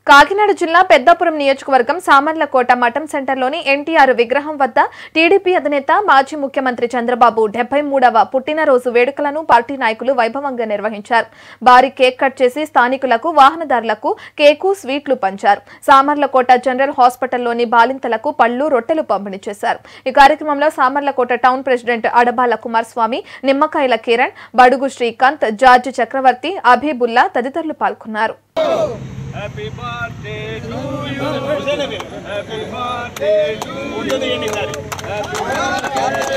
కాకినాడ జిల్లా పెద్దాపురం నియోజకవర్గం సామర్లకోట మఠం సెంటర్లోని ఎన్టీఆర్ విగ్రహం వద్ద టీడీపీ అధినేత మాజీ ముఖ్యమంత్రి చంద్రబాబు డెబ్బై మూడవ పుట్టినరోజు వేడుకలను పార్టీ నాయకులు వైభవంగా నిర్వహించారు భారీ కేక్ కట్ చేసి స్థానికులకు వాహనదారులకు కేకు స్వీట్లు పంచారు సామర్లకోట జనరల్ హాస్పిటల్లోని బాలింతలకు పళ్లు రొట్టెలు పంపిణీ చేశారు ఈ కార్యక్రమంలో Samarlakota town president Adabala Kumaraswamy Nimmakayala Kiran Badugu Srikanth George Chakravarthy Habibulla తదితరులు పాల్గొన్నారు happy birthday to you happy birthday to you happy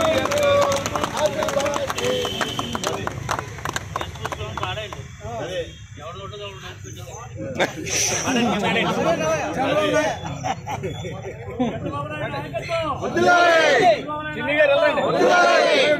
Chinni గారు వెళ్ళండి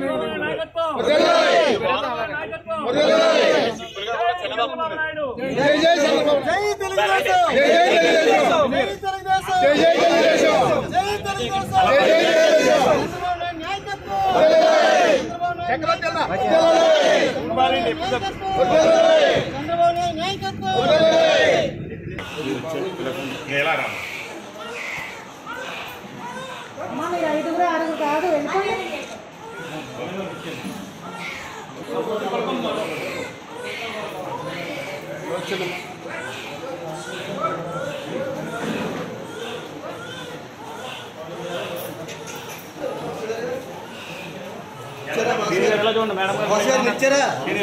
అమ్మా మీరు ఐదుగురు ఆరుగురు కాదు వెళ్ళిపోండి చూడండి మేడం గారు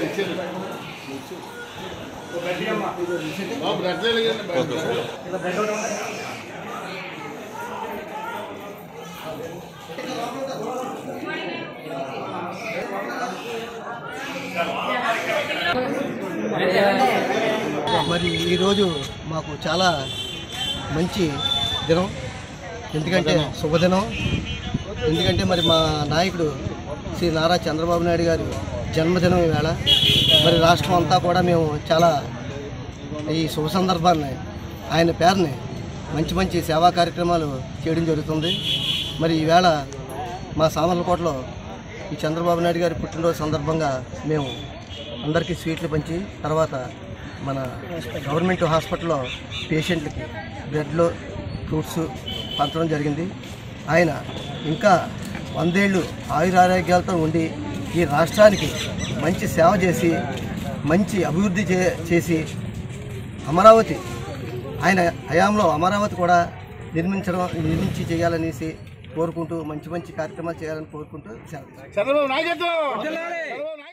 మరి ఈరోజు మాకు చాలా మంచి దినం ఎందుకంటే శుభదినం ఎందుకంటే మరి మా నాయకుడు శ్రీ నారా చంద్రబాబు నాయుడు గారి జన్మదినం ఈవేళ మరి రాష్ట్రం అంతా కూడా మేము చాలా ఈ శుభ సందర్భాన్ని ఆయన పేరుని మంచి మంచి సేవా కార్యక్రమాలు చేయడం జరుగుతుంది మరి ఈవేళ మా సామర్లకోటలో ఈ చంద్రబాబు నాయుడు గారి పుట్టినరోజు సందర్భంగా మేము అందరికీ స్వీట్లు పంచి తర్వాత మన గవర్నమెంట్ హాస్పిటల్లో పేషెంట్లకి బ్రెడ్లు ఫ్రూట్స్ పంచడం జరిగింది ఆయన ఇంకా వందేళ్ళు ఆయురారోగ్యాలతో ఉండి ఈ రాష్ట్రానికి మంచి సేవ చేసి మంచి అభివృద్ధి చే చేసి అమరావతి ఆయన హయాంలో అమరావతి కూడా నిర్మించడం నిర్మించి చేయాలనేసి కోరుకుంటూ మంచి మంచి కార్యక్రమాలు చేయాలని కోరుకుంటూ సెలవు చంద్రబాబు నాయకత్వం